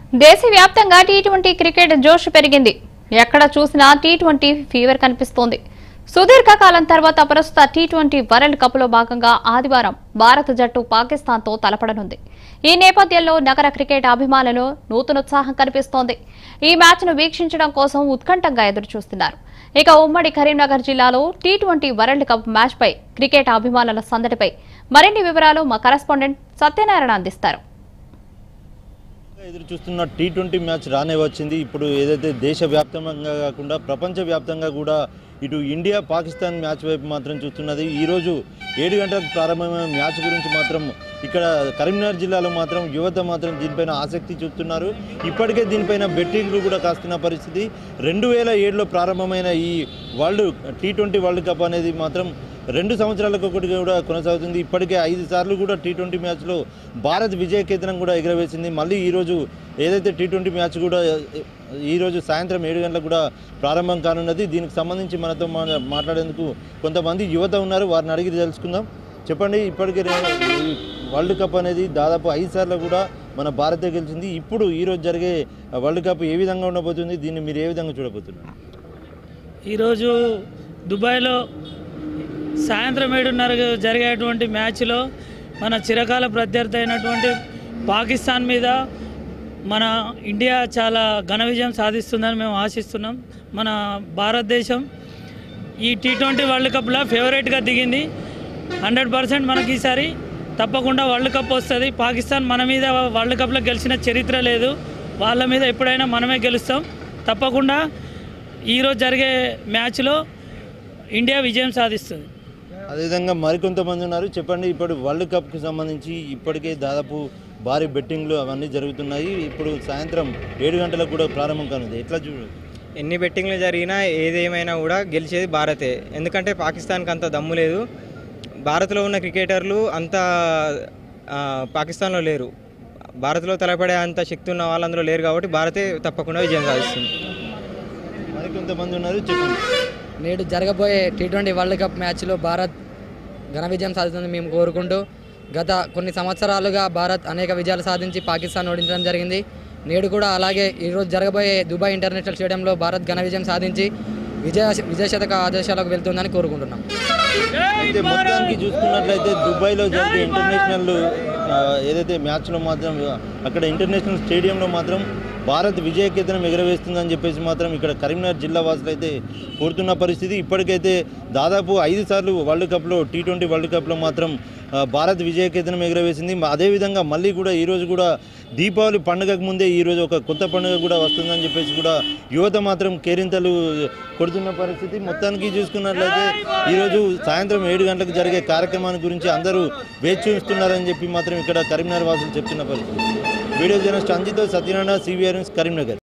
దేశవ్యాప్తంగా T twenty cricket జోష్ పెరిగింది ఎక్కడ చూసినా టీ ట్వంటీ ఫీవర్ కనిపిస్తోంది సుదీర్ఘ కాలం తర్వాత ప్రస్తుత టీ ట్వంటీ వరల్డ్ కప్ లో భాగంగా ఆదివారం భారత జట్టు పాకిస్తాన్ తో తలపడనుంది ఈ నేపథ్యంలో నగర క్రికెట్ అభిమానులు నూతనోత్సాహం కనిపిస్తోంది ఈ మ్యాచ్ ను వీక్షించడం కోసం ఉత్కంఠంగా ఎదురుచూస్తున్నారు ఇక ఉమ్మడి కరీంనగర్ జిల్లాలో T twenty world cup match పై క్రికెట్ అభిమానుల సందడిపై మరిన్ని వివరాలు మా కరెస్పాండెంట్ సత్యనారాయణ అందిస్తారు ఎదురు చూస్తున్న టీ ట్వంటీ మ్యాచ్ రానే వచ్చింది ఇప్పుడు ఏదైతే దేశవ్యాప్తంగా కాకుండా ప్రపంచవ్యాప్తంగా కూడా ఇటు ఇండియా పాకిస్తాన్ మ్యాచ్ వైపు మాత్రం చూస్తున్నది ఈరోజు ఏడు గంటలకు ప్రారంభమైన మ్యాచ్ గురించి మాత్రం ఇక్కడ కరీంనగర్ జిల్లాలో మాత్రం యువత మాత్రం దీనిపైన ఆసక్తి చూపుతున్నారు ఇప్పటికే దీనిపైన బెట్టింగ్లు కూడా కాస్తున్న పరిస్థితి రెండు వేల ఏడులో ప్రారంభమైన ఈ world T twenty world cup అనేది మాత్రం రెండు సంవత్సరాలకు ఒకటి కూడా కొనసాగుతుంది ఇప్పటికే ఐదు సార్లు కూడా టీ ట్వంటీ మ్యాచ్లో భారత్ విజయ కేతనం కూడా ఎగరవేసింది మళ్ళీ ఈరోజు ఏదైతే టీ ట్వంటీ మ్యాచ్ కూడా ఈరోజు సాయంత్రం ఏడు గంటలకు కూడా ప్రారంభం కానున్నది దీనికి సంబంధించి మనతో మా- మాట్లాడేందుకు కొంతమంది యువత ఉన్నారు వారిని అడిగి తెలుసుకుందాం చెప్పండి ఇప్పటికే రే- ఈ వరల్డ్ కప్ అనేది దాదాపు ఐదు సార్లు కూడా మన భారతే గెలిచింది ఇప్పుడు ఈరోజు జరిగే వరల్డ్ కప్ ఏ విధంగా ఉండబోతుంది దీన్ని మీరు ఏ విధంగా చూడబోతున్నారు ఈరోజు దుబాయ్లో సాయంత్రం ఏడున్నర జరిగేటువంటి మ్యాచ్లో మన చిరకాల ప్రత్యర్థి అయినటువంటి పాకిస్తాన్ మీద మన ఇండియా చాలా ఘన విజయం సాధిస్తుందని మేము ఆశిస్తున్నాం మన భారతదేశం ఈ టీ ట్వంటీ వరల్డ్ కప్లో ఫేవరెట్గా దిగింది హండ్రెడ్ పర్సెంట్ మనకి ఈసారి తప్పకుండా వరల్డ్ కప్ వస్తుంది పాకిస్తాన్ మన మీద వరల్డ్ కప్లో గెలిచిన చరిత్ర లేదు వాళ్ళ మీద ఎప్పుడైనా మనమే గెలుస్తాం తప్పకుండా ఈరోజు జరిగే మ్యాచ్లో ఇండియా విజయం సాధిస్తుంది అదేవిధంగా మరికొంతమంది ఉన్నారు చెప్పండి ఇప్పుడు వరల్డ్ కప్కి సంబంధించి ఇప్పటికే దాదాపు భారీ బెట్టింగ్లు అవన్నీ జరుగుతున్నాయి ఇప్పుడు సాయంత్రం ఏడు గంటలకు కూడా ప్రారంభం కానుంది ఎట్లా చూడు ఎన్ని బెట్టింగ్లు జరిగినా ఏదేమైనా కూడా గెలిచేది భారతే ఎందుకంటే పాకిస్తాన్కి అంత దమ్ము లేదు భారత్లో ఉన్న క్రికెటర్లు అంత ఆ, పాకిస్తాన్లో లేరు భారత్లో తలపడే అంత శక్తి ఉన్న వాళ్ళందరూ లేరు కాబట్టి భారతే తప్పకుండా విజయం సాధిస్తుంది మరికొంతమంది ఉన్నారు చెప్పండి నేడు జరగబోయే టీ ట్వంటీ వరల్డ్ కప్ మ్యాచ్లో భారత్ ఘన విజయం సాధిస్తుంది మేము కోరుకుంటూ గత కొన్ని సంవత్సరాలుగా భారత్ అనేక విజయాలు సాధించి పాకిస్తాన్ ఓడించడం జరిగింది నేడు కూడా అలాగే ఈరోజు జరగబోయే దుబాయ్ ఇంటర్నేషనల్ స్టేడియంలో భారత్ ఘన విజయం సాధించి విజయ విజయ శతక ఆదేశాలకు వెళ్తుందని కోరుకుంటున్నాం అయితే మొత్తానికి చూసుకున్నట్లయితే దుబాయ్లో జరిగే ఇంటర్నేషనల్ ఆ, ఏదైతే మ్యాచ్లో మాత్రం అక్కడ ఇంటర్నేషనల్ స్టేడియంలో మాత్రం భారత్ విజయ కేతనం ఎగరవేస్తుందని చెప్పేసి మాత్రం ఇక్కడ కరీంనగర్ జిల్లా వాసులు అయితే కోరుతున్న పరిస్థితి ఇప్పటికైతే దాదాపు ఐదు సార్లు వరల్డ్ కప్లో టీ ట్వంటీ వరల్డ్ కప్లో మాత్రం ఆ, భారత్ విజయ కేతనం ఎగరవేసింది అదేవిధంగా మళ్ళీ కూడా ఈరోజు కూడా దీపావళి పండుగకు ముందే ఈరోజు ఒక కొత్త పండుగ కూడా వస్తుందని చెప్పేసి కూడా యువత మాత్రం కేరింతలు కొడుతున్న పరిస్థితి మొత్తానికి చూసుకున్నట్లయితే ఈరోజు సాయంత్రం ఏడు గంటలకు జరిగే కార్యక్రమాన్ని గురించి అందరూ వేచి చూస్తున్నారని చెప్పి మాత్రం ఇక్కడ కరీంనగర్ వాసులు చెప్తున్న పరిస్థితి వీడియో జర్నలిస్ట్ అంజితో సత్యనారాయణ సివిఆర్ న్యూస్ కరీంనగర్